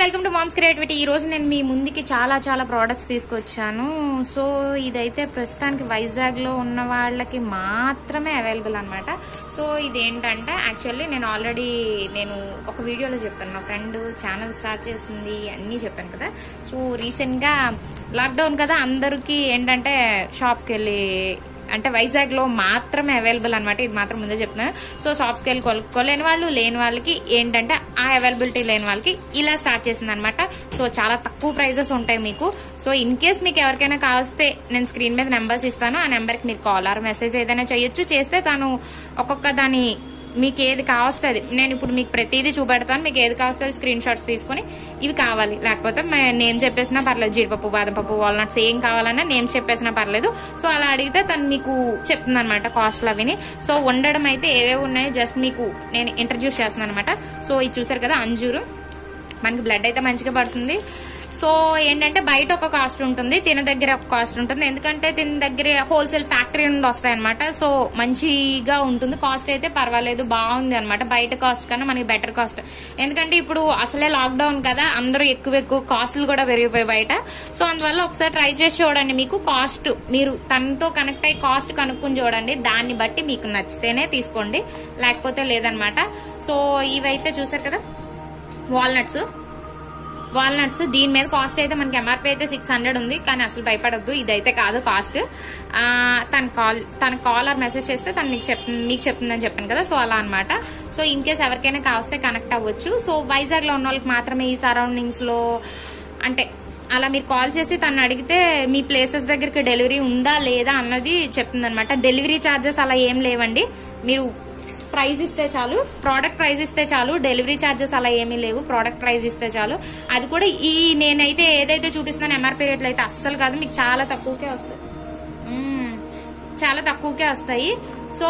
Welcome to moms creativity ఈ రోజు నేను మీ ముందుకి చాలా చాలా ప్రోడక్ట్స్ తీసుకొచ్చాను సో ఇదైతే ప్రస్తుతానికి వైజాగ్ లో ఉన్న వాళ్ళకి మాత్రమే అవైలబుల్ అనమాట సో ఇదేంటంటే యాక్చువల్లీ నేను ఆల్రెడీ నేను ఒక వీడియోలో చెప్పాను మా ఫ్రెండ్ ఛానల్ స్టార్ట్ చేసింది అన్నీ చెప్పాను కదా సో రీసెంట్ గా లాక్డౌన్ కదా అందరికీ ఏంటంటే షాప్కి వెళ్ళి అంటే వైజాగ్ లో మాత్రమే అవైలబుల్ అనమాట ఇది మాత్రం ముందే చెప్తున్నాను సో షాప్స్కి వెళ్ళి కొనుక్కోలేని వాళ్ళు లేని వాళ్ళకి ఏంటంటే ఆ అవైలబిలిటీ లేని వాళ్ళకి ఇలా స్టార్ట్ చేసింది అనమాట సో చాలా తక్కువ ప్రైజెస్ ఉంటాయి మీకు సో ఇన్ కేస్ మీకు ఎవరికైనా కావస్తే నేను స్క్రీన్ మీద నెంబర్స్ ఇస్తాను ఆ నెంబర్కి మీరు కాల్ ఆర్ మెసేజ్ ఏదైనా చేయొచ్చు చేస్తే తను ఒక్కొక్క దాని మీకు ఏది కావస్తుంది నేను ఇప్పుడు మీకు ప్రతిదీ చూపెడతాను మీకు ఏది కావస్తుంది స్క్రీన్ షాట్స్ తీసుకుని ఇవి కావాలి లేకపోతే నేమ్ చెప్పేసినా పర్లేదు జీడిపప్పు బాదం పప్పు వాల్నట్స్ ఏం కావాలన్నా నేమ్స్ చెప్పేసినా పర్లేదు సో అలా అడిగితే తను మీకు చెప్తుంది అనమాట కాస్ట్లు అవిని సో ఉండడం అయితే ఏవేవి ఉన్నాయో జస్ట్ మీకు నేను ఇంట్రడ్యూస్ చేస్తున్నాను అనమాట సో ఇది చూసారు కదా అంజూరు మనకి బ్లడ్ అయితే మంచిగా పడుతుంది సో ఏంటంటే బయట ఒక కాస్ట్ ఉంటుంది తిన దగ్గర ఒక కాస్ట్ ఉంటుంది ఎందుకంటే తిన దగ్గర హోల్సేల్ ఫ్యాక్టరీ నుండి వస్తాయి అనమాట సో మంచిగా ఉంటుంది కాస్ట్ అయితే పర్వాలేదు బాగుంది అనమాట బయట కాస్ట్ కన్నా మనకి బెటర్ కాస్ట్ ఎందుకంటే ఇప్పుడు అసలే లాక్డౌన్ కదా అందరూ ఎక్కువ ఎక్కువ కాస్ట్లు కూడా పెరిగిపోయి బయట సో అందువల్ల ఒకసారి ట్రై చేసి చూడండి మీకు కాస్ట్ మీరు తనతో కనెక్ట్ అయ్యి కాస్ట్ కనుక్కుని చూడండి దాన్ని బట్టి మీకు నచ్చితేనే తీసుకోండి లేకపోతే లేదనమాట సో ఇవైతే చూసారు కదా వాల్నట్స్ వాల్నట్స్ దీని మీద కాస్ట్ అయితే మనకి ఎంఆర్పీ అయితే సిక్స్ హండ్రెడ్ ఉంది కానీ అసలు భయపడద్దు ఇదైతే కాదు కాస్ట్ తన కాల్ తన కాల్ ఆర్ మెసేజ్ చేస్తే తను మీకు చెప్ మీకు చెప్తుందని చెప్పాను కదా సో అలా అనమాట సో ఇన్ కేస్ ఎవరికైనా కావస్తే కనెక్ట్ అవ్వచ్చు సో వైజాగ్ లో ఉన్న వాళ్ళకి మాత్రమే ఈ సరౌండింగ్స్ లో అంటే అలా మీరు కాల్ చేసి తను అడిగితే మీ ప్లేసెస్ దగ్గరికి డెలివరీ ఉందా లేదా అన్నది చెప్తుంది అనమాట డెలివరీ ఛార్జెస్ అలా ఏం లేవండి మీరు ప్రైస్ ఇస్తే చాలు ప్రోడక్ట్ ప్రైస్ ఇస్తే చాలు డెలివరీ ఛార్జెస్ అలా ఏమీ లేవు ప్రోడక్ట్ ప్రైస్ ఇస్తే చాలు అది కూడా ఈ నేనైతే ఏదైతే చూపిస్తున్నాను ఎంఆర్పీ రేట్లు అయితే అస్సలు కాదు మీకు చాలా తక్కువకే వస్తాయి మ్మ్. చాలా తక్కువకే వస్తాయి సో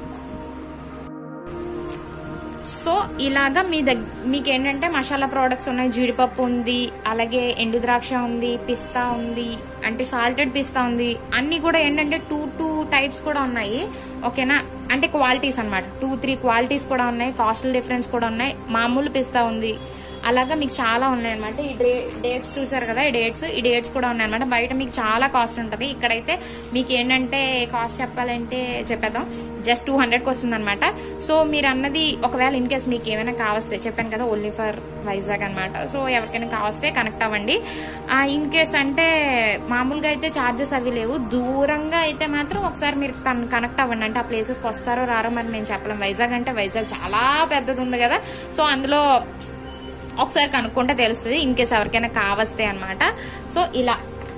సో ఇలాగా మీ దగ్గర మీకు ఏంటంటే మసాలా ప్రోడక్ట్స్ ఉన్నాయి జీడిపప్పు ఉంది అలాగే ఎండు ద్రాక్ష ఉంది పిస్తా ఉంది అంటే సాల్టెడ్ పిస్తా ఉంది అన్ని కూడా ఏంటంటే టూ టూ టైప్స్ కూడా ఉన్నాయి ఓకేనా అంటే క్వాలిటీస్ అన్నమాట టూ త్రీ క్వాలిటీస్ కూడా ఉన్నాయి కాస్ట్ డిఫరెన్స్ కూడా ఉన్నాయి మామూలు పిస్తా ఉంది అలాగా మీకు చాలా ఉన్నాయి అనమాట ఈ డే డేట్స్ చూసారు కదా ఈ డేట్స్ ఈ డేట్స్ కూడా ఉన్నాయి అనమాట బయట మీకు చాలా కాస్ట్ ఉంటుంది ఇక్కడైతే మీకు ఏంటంటే కాస్ట్ చెప్పాలంటే చెప్పేద్దాం జస్ట్ టూ హండ్రెడ్కి వస్తుంది అనమాట సో మీరు అన్నది ఒకవేళ ఇన్ కేస్ మీకు ఏమైనా కావస్తే చెప్పాను కదా ఓన్లీ ఫర్ వైజాగ్ అనమాట సో ఎవరికైనా కావస్తే కనెక్ట్ అవ్వండి ఇన్ కేస్ అంటే మామూలుగా అయితే ఛార్జెస్ అవి లేవు దూరంగా అయితే మాత్రం ఒకసారి మీరు తను కనెక్ట్ అవ్వండి అంటే ఆ ప్లేసెస్కి వస్తారో రారో మరి మేము చెప్పలేం వైజాగ్ అంటే వైజాగ్ చాలా పెద్దది ఉంది కదా సో అందులో ఒకసారి కనుక్కుంటే తెలుస్తుంది ఇన్ కేస్ ఎవరికైనా కావస్తే అనమాట సో ఇలా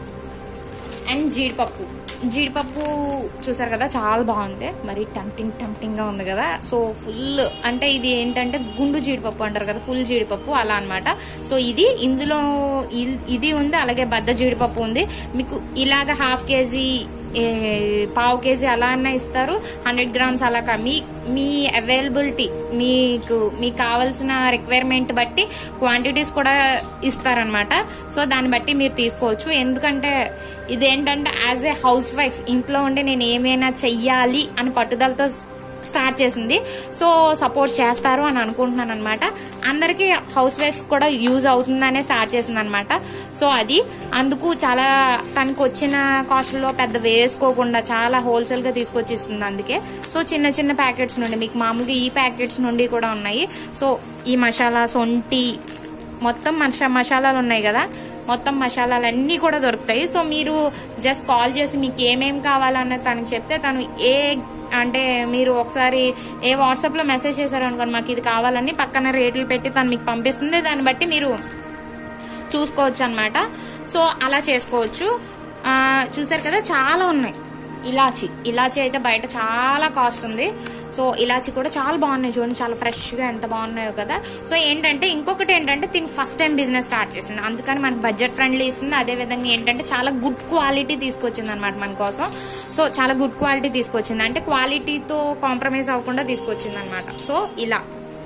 అండ్ జీడిపప్పు జీడిపప్పు చూసారు కదా చాలా బాగుంది మరి టంప్టింగ్ టంప్టింగ్ గా ఉంది కదా సో ఫుల్ అంటే ఇది ఏంటంటే గుండు జీడిపప్పు అంటారు కదా ఫుల్ జీడిపప్పు అలా అన్నమాట సో ఇది ఇందులో ఇ- ఇది ఉంది అలాగే బద్ద జీడిపప్పు ఉంది మీకు ఇలాగ హాఫ్ కేజీ ఏ, పావు కేజీ అలా అన్న ఇస్తారు హండ్రెడ్ గ్రామ్స్ అలా కా- మీ మీ అవైలబిలిటీ మీకు మీకు కావాల్సిన రిక్వైర్మెంట్ బట్టి క్వాంటిటీస్ కూడా ఇస్తారనమాట సో దాన్ని బట్టి మీరు తీసుకోవచ్చు ఎందుకంటే ఇదేంటంటే యాజ్ ఏ హౌస్ వైఫ్ ఇంట్లో ఉండి నేను ఏమైనా చెయ్యాలి అని పట్టుదలతో స్టార్ట్ చేసింది సో సపోర్ట్ చేస్తారు అని అనుకుంటున్నాను అనమాట అందరికీ హౌస్ వైఫ్ కూడా యూజ్ అవుతుందనే స్టార్ట్ చేసింది అనమాట సో అది అందుకు చాలా తనకు వచ్చిన కాస్ట్లో పెద్ద వేసుకోకుండా చాలా హోల్సేల్ గా తీసుకొచ్చి ఇస్తుంది అందుకే సో చిన్న చిన్న ప్యాకెట్స్ నుండి మీకు మామూలుగా ఈ ప్యాకెట్స్ నుండి కూడా ఉన్నాయి సో ఈ మసాలా సొంటి మొత్తం మషా మసాలాలు ఉన్నాయి కదా మొత్తం మసాలాలన్నీ కూడా దొరుకుతాయి సో మీరు జస్ట్ కాల్ చేసి మీకు ఏమేం కావాలన్నది తనకి చెప్తే తను ఏ అంటే మీరు ఒకసారి ఏ వాట్సాప్ లో మెసేజ్ చేశారు అనుకోండి మాకు ఇది కావాలని పక్కన రేట్లు పెట్టి తను మీకు పంపిస్తుంది దాన్ని బట్టి మీరు చూసుకోవచ్చు అనమాట సో అలా చేసుకోవచ్చు ఆ, చూసారు కదా చాలా ఉన్నాయి ఇలాచి ఇలాచి అయితే బయట చాలా కాస్ట్ ఉంది సో ఇలాచి కూడా చాలా బాగున్నాయి చూడండి చాలా ఫ్రెష్ గా ఎంత బాగున్నాయో కదా సో ఏంటంటే ఇంకొకటి ఏంటంటే దీనికి ఫస్ట్ టైం బిజినెస్ స్టార్ట్ చేసింది అందుకని మనకి బడ్జెట్ ఫ్రెండ్లీ ఇస్తుంది అదే విధంగా ఏంటంటే చాలా గుడ్ క్వాలిటీ తీసుకొచ్చింది అనమాట మన కోసం సో చాలా గుడ్ క్వాలిటీ తీసుకొచ్చింది అంటే క్వాలిటీతో కాంప్రమైజ్ అవ్వకుండా తీసుకొచ్చింది అనమాట సో ఇలా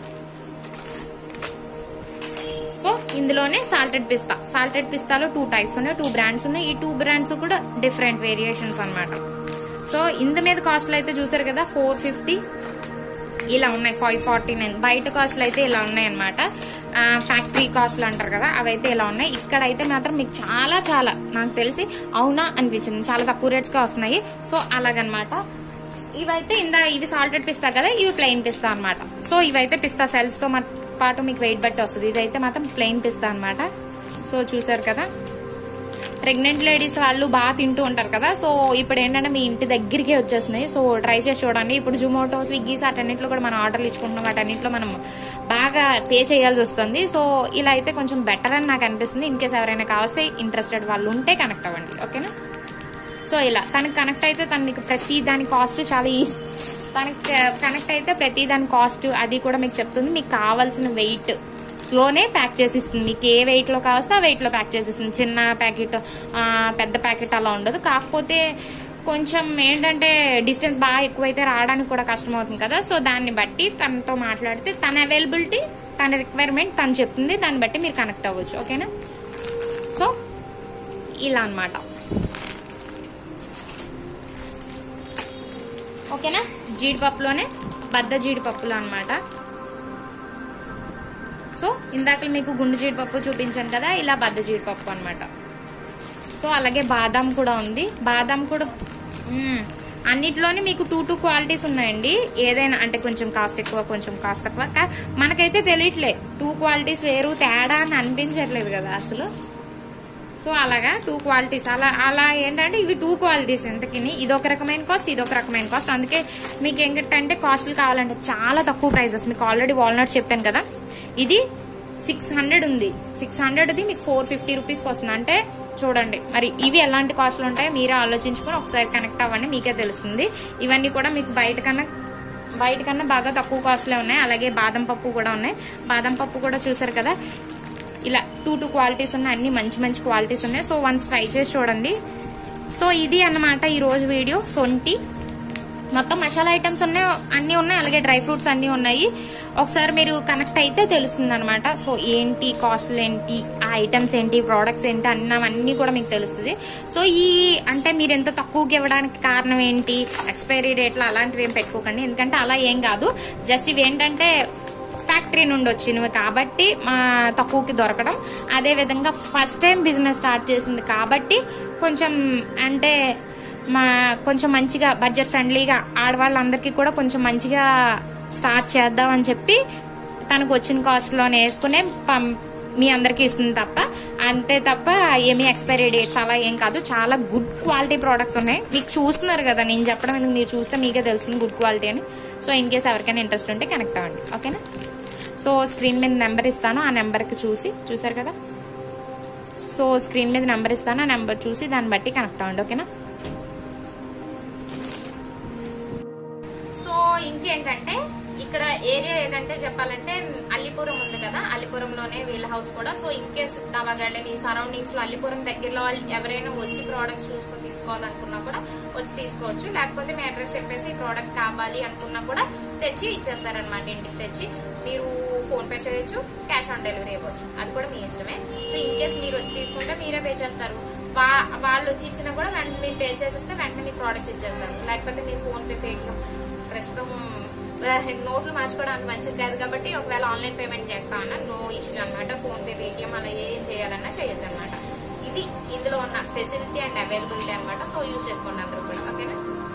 సో ఇందులోనే సాల్టెడ్ పిస్తా సాల్టెడ్ పిస్తాలో టూ టైప్స్ ఉన్నాయి టూ బ్రాండ్స్ ఉన్నాయి ఈ టూ బ్రాండ్స్ కూడా డిఫరెంట్ వేరియేషన్స్ అన్నమాట సో ఇందు మీద కాస్ట్లు అయితే చూసారు కదా ఫోర్ ఫిఫ్టీ ఇలా ఉన్నాయి ఫైవ్ ఫార్టీ నైన్ బయట కాస్ట్లు అయితే ఇలా ఉన్నాయి అనమాట ఫ్యాక్టరీ కాస్ట్లు అంటారు కదా అవైతే ఇలా ఉన్నాయి ఇక్కడ అయితే మాత్రం మీకు చాలా చాలా నాకు తెలిసి అవునా అనిపించింది చాలా తక్కువ రేట్స్ గా వస్తున్నాయి సో అలాగనమాట ఇవైతే ఇందా ఇవి సాల్టెడ్ పిస్తా కదా ఇవి ప్లెయిన్ పిస్తా అన్నమాట సో ఇవైతే పిస్తా సెల్స్ తో మా- పాటు మీకు వెయిట్ బట్టి వస్తుంది ఇదైతే మాత్రం ప్లెయిన్ పిస్తా అన్నమాట సో చూసారు కదా ప్రెగ్నెంట్ లేడీస్ వాళ్ళు బాగా తింటూ ఉంటారు కదా సో ఇప్పుడు ఏంటంటే మీ ఇంటి దగ్గరికే వచ్చేస్తున్నాయి సో ట్రై చేసి చూడండి ఇప్పుడు జొమాటో స్విగ్గీస్ అటన్నిట్లో కూడా మనం ఆర్డర్లు ఇచ్చుకుంటున్నాం వాటన్నిట్లో మనం బాగా పే చేయాల్సి వస్తుంది సో ఇలా అయితే కొంచెం బెటర్ అని నాకు అనిపిస్తుంది ఇన్ కేస్ ఎవరైనా కావస్తే ఇంట్రెస్టెడ్ వాళ్ళు ఉంటే కనెక్ట్ అవ్వండి ఓకేనా సో ఇలా తనకి కనెక్ట్ అయితే తను మీకు ప్రతి దాని కాస్ట్ చాలా ఈ- తనకి కనెక్ట్ అయితే ప్రతి దాని కాస్ట్ అది కూడా మీకు చెప్తుంది మీకు కావాల్సిన వెయిట్ లోనే ప్యాక్ చేసి ఇస్తుంది మీకు ఏ వెయిట్ లో కావస్తే ఆ వెయిట్ లో ప్యాక్ చేసి ఇస్తుంది చిన్న ప్యాకెట్ పెద్ద ప్యాకెట్ అలా ఉండదు కాకపోతే కొంచెం ఏంటంటే డిస్టెన్స్ బాగా ఎక్కువైతే రావడానికి కూడా కష్టం అవుతుంది కదా సో దాన్ని బట్టి తనతో మాట్లాడితే తన అవైలబిలిటీ తన రిక్వైర్మెంట్ తను చెప్తుంది దాన్ని బట్టి మీరు కనెక్ట్ అవ్వచ్చు ఓకేనా సో ఇలా అన్నమాట ఓకేనా జీడిపప్పులోనే బద్ద జీడిపప్పులు అన్నమాట సో ఇందాక మీకు గుండు జీడిపప్పు చూపించాను కదా ఇలా బద్ద జీడిపప్పు అన్నమాట సో అలాగే బాదాం కూడా ఉంది బాదాం కూడా మ్మ్. అన్నిట్లోని మీకు టూ టూ క్వాలిటీస్ ఉన్నాయండి ఏదైనా అంటే కొంచెం కాస్ట్ ఎక్కువ కొంచెం కాస్ట్ తక్కువ కా- మనకైతే తెలియట్లే టూ క్వాలిటీస్ వేరు తేడా అని అనిపించట్లేదు కదా అసలు సో అలాగా టూ క్వాలిటీస్ అలా అలా ఏంటంటే ఇవి టూ క్వాలిటీస్ ఎంతకిని ఇది ఒక రకమైన కాస్ట్ ఇది ఒక రకమైన కాస్ట్ అందుకే మీకు ఏంటంటే కాస్ట్లు కావాలంటే చాలా తక్కువ ప్రైజెస్ మీకు ఆల్రెడీ వాల్నట్ చెప్పాను కదా ఇది సిక్స్ హండ్రెడ్ ఉంది సిక్స్ హండ్రెడ్ది మీకు ఫోర్ ఫిఫ్టీ రూపీస్కి వస్తుంది అంటే చూడండి మరి ఇవి ఎలాంటి కాస్ట్లు ఉంటాయో మీరే ఆలోచించుకొని ఒకసారి కనెక్ట్ అవ్వండి మీకే తెలుస్తుంది ఇవన్నీ కూడా మీకు బయట కన్నా బయట కన్నా బాగా తక్కువ కాస్ట్లే ఉన్నాయి అలాగే బాదం పప్పు కూడా ఉన్నాయి బాదం పప్పు కూడా చూసారు కదా ఇలా టూ టూ క్వాలిటీస్ ఉన్నాయి అన్ని మంచి మంచి క్వాలిటీస్ ఉన్నాయి సో వన్స్ ట్రై చేసి చూడండి సో ఇది అన్నమాట ఈ రోజు వీడియో సొంటి మొత్తం మసాలా ఐటమ్స్ ఉన్నాయి అన్ని ఉన్నాయి అలాగే డ్రై ఫ్రూట్స్ అన్ని ఉన్నాయి ఒకసారి మీరు కనెక్ట్ అయితే తెలుస్తుంది అనమాట సో ఏంటి కాస్ట్లు ఏంటి ఆ ఐటమ్స్ ఏంటి ప్రోడక్ట్స్ ఏంటి అన్నవన్నీ కూడా మీకు తెలుస్తుంది సో ఈ అంటే మీరు ఎంత తక్కువకి ఇవ్వడానికి కారణం ఏంటి ఎక్స్పైరీ డేట్లు అలాంటివి ఏం పెట్టుకోకండి ఎందుకంటే అలా ఏం కాదు జస్ట్ ఇవి ఏంటంటే ఫ్యాక్టరీ నుండి వచ్చినవి కాబట్టి మా తక్కువకి దొరకడం అదే విధంగా ఫస్ట్ టైం బిజినెస్ స్టార్ట్ చేసింది కాబట్టి కొంచెం అంటే మా కొంచెం మంచిగా బడ్జెట్ ఫ్రెండ్లీగా ఆడవాళ్ళందరికీ కూడా కొంచెం మంచిగా స్టార్ట్ చేద్దాం అని చెప్పి తనకు వచ్చిన కాస్ట్లోనే వేసుకునే పం- మీ అందరికీ ఇస్తుంది తప్ప అంతే తప్ప ఏమీ ఎక్స్పైరీ డేట్స్ అలా ఏం కాదు చాలా గుడ్ క్వాలిటీ ప్రోడక్ట్స్ ఉన్నాయి మీకు చూస్తున్నారు కదా నేను చెప్పడం ఎందుకు మీరు చూస్తే మీకే తెలుస్తుంది గుడ్ క్వాలిటీ అని సో ఇన్ కేస్ ఎవరికైనా ఇంట్రెస్ట్ ఉంటే కనెక్ట్ అవ్వండి ఓకేనా సో స్క్రీన్ మీద నెంబర్ ఇస్తాను ఆ నెంబర్కి చూసి చూసారు కదా సో స్క్రీన్ మీద నెంబర్ ఇస్తాను ఆ నెంబర్ చూసి దాన్ని బట్టి కనెక్ట్ అవ్వండి ఓకేనా సో ఇంకేంటంటే ఇక్కడ ఏరియా ఏదంటే చెప్పాలంటే అల్లిపురం ఉంది కదా అల్లిపురంలోనే వీళ్ళ హౌస్ కూడా సో ఇన్ కేస్ దావా గార్డెన్ ఈ సరౌండింగ్స్ లో అల్లిపురం దగ్గరలో వాళ్ళు ఎవరైనా వచ్చి ప్రోడక్ట్స్ చూసుకొని తీసుకోవాలనుకున్నా కూడా వచ్చి తీసుకోవచ్చు లేకపోతే మీ అడ్రస్ చెప్పేసి ఈ ప్రోడక్ట్ కావాలి అనుకున్నా కూడా తెచ్చి ఇచ్చేస్తారనమాట ఇంటికి తెచ్చి మీరు ఫోన్ పే చేయొచ్చు క్యాష్ ఆన్ డెలివరీ ఇవ్వచ్చు అది కూడా మీ ఇష్టమే సో ఇన్ కేస్ మీరు వచ్చి తీసుకుంటే మీరే పే చేస్తారు వా- వాళ్ళు వచ్చి ఇచ్చినా కూడా వెంటనే మీరు పే చేసేస్తే వెంటనే మీకు ప్రోడక్ట్స్ ఇచ్చేస్తారు లేకపోతే మీరు ఫోన్ పే పేటిఎం ప్రస్తుతం ఆ, నోట్లు మార్చుకోవడానికి మంచిది కాదు కాబట్టి ఒకవేళ ఆన్లైన్ పేమెంట్ చేస్తామన్నా నో ఇష్యూ అన్నమాట ఫోన్ పే పేటిఎం అలా ఏం చేయాలన్నా చేయొచ్చు అనమాట ఇది ఇందులో ఉన్న ఫెసిలిటీ అండ్ అవైలబిలిటీ అన్నమాట సో యూజ్ చేసుకోండి అందరూ కూడా ఓకేనా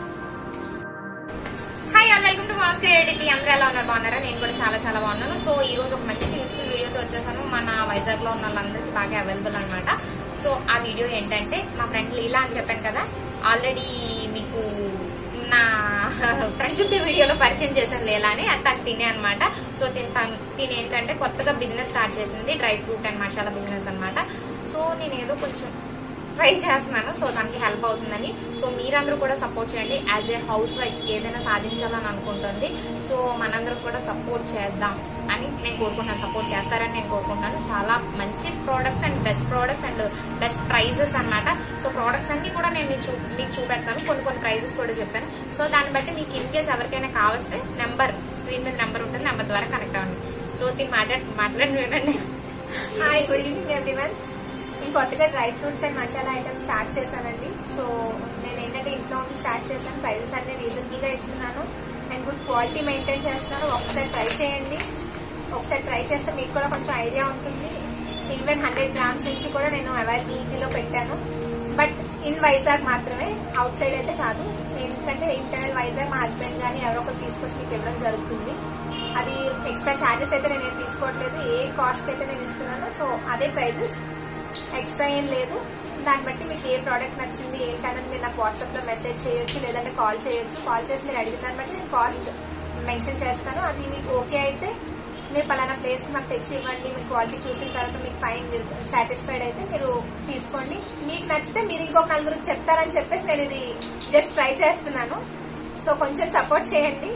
hi all welcome to mass creativity అందరూ ఎలా ఉన్నారు బాగున్నారా నేను కూడా చాలా చాలా బాగున్నాను సో ఈ రోజు ఒక మంచి యూస్ఫుల్ వీడియోతో వచ్చేసాను మన వైజాగ్ లో ఉన్న వాళ్ళందరికీ బాగా అవైలబుల్ అన్నమాట సో ఆ వీడియో ఏంటంటే మా ఫ్రెండ్ లీలా అని చెప్పాను కదా ఆల్రెడీ మీకు నా ఫ్రెండ్షిప్ వీడియోలో పరిచయం చేశాను లీలా అని అది తను తినే అనమాట సో తిని తను తిని ఏంటంటే కొత్తగా బిజినెస్ స్టార్ట్ చేసింది dry fruit and masala business అన్నమాట సో నేను ఏదో కొంచెం ట్రై చేస్తున్నాను సో దానికి హెల్ప్ అవుతుందని సో మీరందరూ కూడా సపోర్ట్ చేయండి యాజ్ ఏ హౌస్ వైఫ్ ఏదైనా సాధించాలని అనుకుంటుంది సో మనందరం కూడా సపోర్ట్ చేద్దాం అని నేను కోరుకుంటున్నాను సపోర్ట్ చేస్తారని నేను కోరుకుంటున్నాను చాలా మంచి products and best products and best prices అన్నమాట సో ప్రోడక్ట్స్ అన్ని కూడా నేను మీకు చూ మీకు చూపెడతాను కొన్ని కొన్ని ప్రైజెస్ కూడా చెప్పాను సో దాన్ని బట్టి మీకు ఇన్ కేస్ ఎవరికైనా కావస్తే నెంబర్ స్క్రీన్ మీద నెంబర్ ఉంటుంది నెంబర్ ద్వారా కనెక్ట్ అవ్వండి సో దీన్ని మాట్లాడి మాట్లాడి వినండి హాయ్ గుడ్ ఈవినింగ్ ఎవ్రీవన్ నేను కొత్తగా dry fruits and masala items start చేశానండి సో నేను ఏంటంటే ఇంట్లో ఉండి స్టార్ట్ చేశాను ప్రైజెస్ అన్ని రీజనబుల్ గా ఇస్తున్నాను అండ్ గుడ్ క్వాలిటీ మెయింటైన్ చేస్తున్నాను ఒకసారి ట్రై చేయండి ఒకసారి ట్రై చేస్తే మీకు కూడా కొంచెం ఐడియా ఉంటుంది ఈవెన్ హండ్రెడ్ గ్రామ్స్ నుంచి కూడా నేను అవైలబిలిటీలో పెట్టాను బట్ ఇన్ వైజాగ్ మాత్రమే అవుట్ సైడ్ అయితే కాదు ఎందుకంటే ఇంటర్నల్ వైజాగ్ మా హస్బెండ్ గానీ ఎవరో ఒకరు తీసుకొచ్చి మీకు ఇవ్వడం జరుగుతుంది అది ఎక్స్ట్రా ఛార్జెస్ అయితే నేను ఏం తీసుకోవట్లేదు ఏ కాస్ట్ అయితే నేను ఇస్తున్నానో సో అదే ప్రైజెస్ ఎక్స్ట్రా ఏం లేదు దాన్ని బట్టి మీకు ఏ ప్రోడక్ట్ నచ్చింది ఏంటన్నది మీరు నాకు వాట్సాప్ లో మెసేజ్ చేయొచ్చు లేదంటే కాల్ చేయొచ్చు కాల్ చేసి మీరు అడిగిన దాన్ని బట్టి నేను కాస్ట్ మెన్షన్ చేస్తాను అది మీకు ఓకే అయితే మీరు పలానా ప్లేస్ మాకు తెచ్చి ఇవ్వండి మీ క్వాలిటీ చూసిన తర్వాత మీకు ఫైన్ సాటిస్ఫైడ్ అయితే మీరు తీసుకోండి మీకు నచ్చితే మీరు ఇంకొక నలుగురికి చెప్తారని చెప్పేసి నేను ఇది జస్ట్ ట్రై చేస్తున్నాను సో కొంచెం సపోర్ట్ చేయండి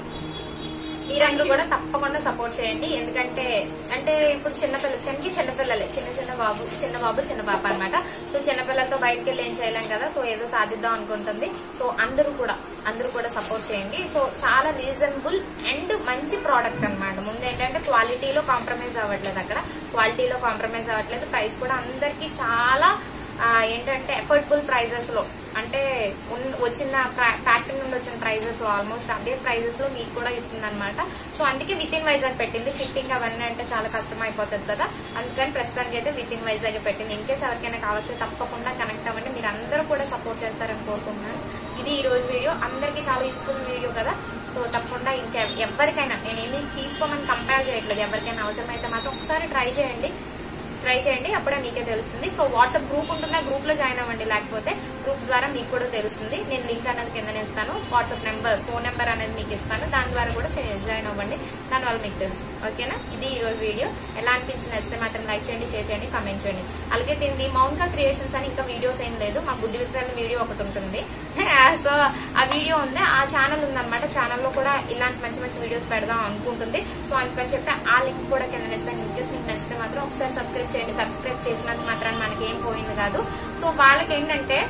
మీరందరూ కూడా తప్పకుండా సపోర్ట్ చేయండి ఎందుకంటే అంటే ఇప్పుడు చిన్న పిల్లలకి చిన్న పిల్లలే చిన్న చిన్న బాబు చిన్న బాబు చిన్న పాప అన్నమాట సో చిన్న పిల్లలతో బయటకు వెళ్ళి ఏం చేయలేం కదా సో ఏదో సాధిద్దాం అనుకుంటుంది సో అందరూ కూడా అందరూ కూడా సపోర్ట్ చేయండి సో చాలా రీజనబుల్ అండ్ మంచి ప్రోడక్ట్ అన్నమాట ముందు ఏంటంటే క్వాలిటీలో కాంప్రమైజ్ అవ్వట్లేదు అక్కడ క్వాలిటీలో కాంప్రమైజ్ అవ్వట్లేదు ప్రైస్ కూడా అందరికీ చాలా ఆ, ఏంటంటే అఫోర్డబుల్ ప్రైజెస్ లో అంటే ఉన్- వచ్చిన ఫ్యాక్టరీ నుండి వచ్చిన ప్రైజెస్ లో ఆల్మోస్ట్ అదే ప్రైజెస్ లో మీకు కూడా ఇస్తుంది అనమాట సో అందుకే విత్ ఇన్ వైజాగ్ పెట్టింది షిప్పింగ్ అవన్నీ అంటే చాలా కష్టం అయిపోతుంది కదా అందుకని ప్రస్తుతానికి అయితే విత్ ఇన్ వైజాగ్ పెట్టింది ఇన్ కేస్ ఎవరికైనా కావాల్సి తప్పకుండా కనెక్ట్ అవ్వండి మీరు అందరూ కూడా సపోర్ట్ చేస్తారని కోరుకుంటున్నాను ఇది ఈ రోజు వీడియో అందరికీ చాలా యూస్ఫుల్ వీడియో కదా సో తప్పకుండా ఇంకా ఎవరికైనా నేనేమి తీసుకోమని కంపేర్ చేయట్లేదు ఎవరికైనా అవసరమైతే మాత్రం ఒకసారి ట్రై చేయండి ట్రై చేయండి అప్పుడే మీకే తెలుస్తుంది సో వాట్సాప్ గ్రూప్ ఉంటుంది ఆ గ్రూప్ లో జాయిన్ అవ్వండి లేకపోతే గ్రూప్ ద్వారా మీకు కూడా తెలుస్తుంది నేను లింక్ అనేది కింద ఇస్తాను వాట్సాప్ నెంబర్ ఫోన్ నెంబర్ అనేది మీకు ఇస్తాను దాని ద్వారా కూడా జాయిన్ అవ్వండి దాని వల్ల మీకు తెలుసు ఓకేనా ఇది ఈ రోజు వీడియో ఎలా అనిపించింది నచ్చితే మాత్రం లైక్ చేయండి షేర్ చేయండి కామెంట్ చేయండి అలాగే దీన్ని మౌన్కా క్రియేషన్స్ అని ఇంకా వీడియోస్ ఏం లేదు మా గుడ్డి విత్తనాల వీడియో ఒకటి ఉంటుంది సో ఆ వీడియో ఉంది ఆ ఛానల్ ఉందన్నమాట ఛానల్లో కూడా ఇలాంటి మంచి మంచి వీడియోస్ పెడదాం అనుకుంటుంది సో అందుకని చెప్పి ఆ లింక్ కూడా కింద ఇస్తాను ఇన్ కేస్ మీకు నచ్చితే మాత్రం ఒకసారి సబ్స్క్రైబ్ చేయండి సబ్స్క్రైబ్ చేసినంత మాత్రం మనకి ఏం పోయింది కాదు సో వాళ్ళకి ఏంటంటే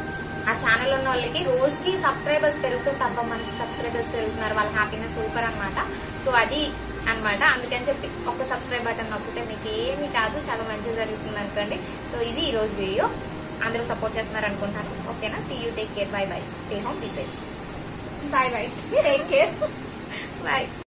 ఆ ఛానల్ ఉన్న వాళ్ళకి రోజుకి సబ్స్క్రైబర్స్ పెరుగుతుంటే అబ్బా మనకి సబ్స్క్రైబర్స్ పెరుగుతున్నారు వాళ్ళ హ్యాపీనెస్ సూపర్ అన్నమాట సో అది అన్నమాట అందుకని చెప్పి ఒక సబ్స్క్రైబ్ బటన్ నొక్కితే మీకు ఏమీ కాదు చాలా మంచిగా జరుగుతుంది అనుకోండి సో ఇది ఈ రోజు వీడియో అందరూ సపోర్ట్ చేస్తున్నారు అనుకుంటాను ఓకేనా see you take care bye bye stay home be safe bye bye take care bye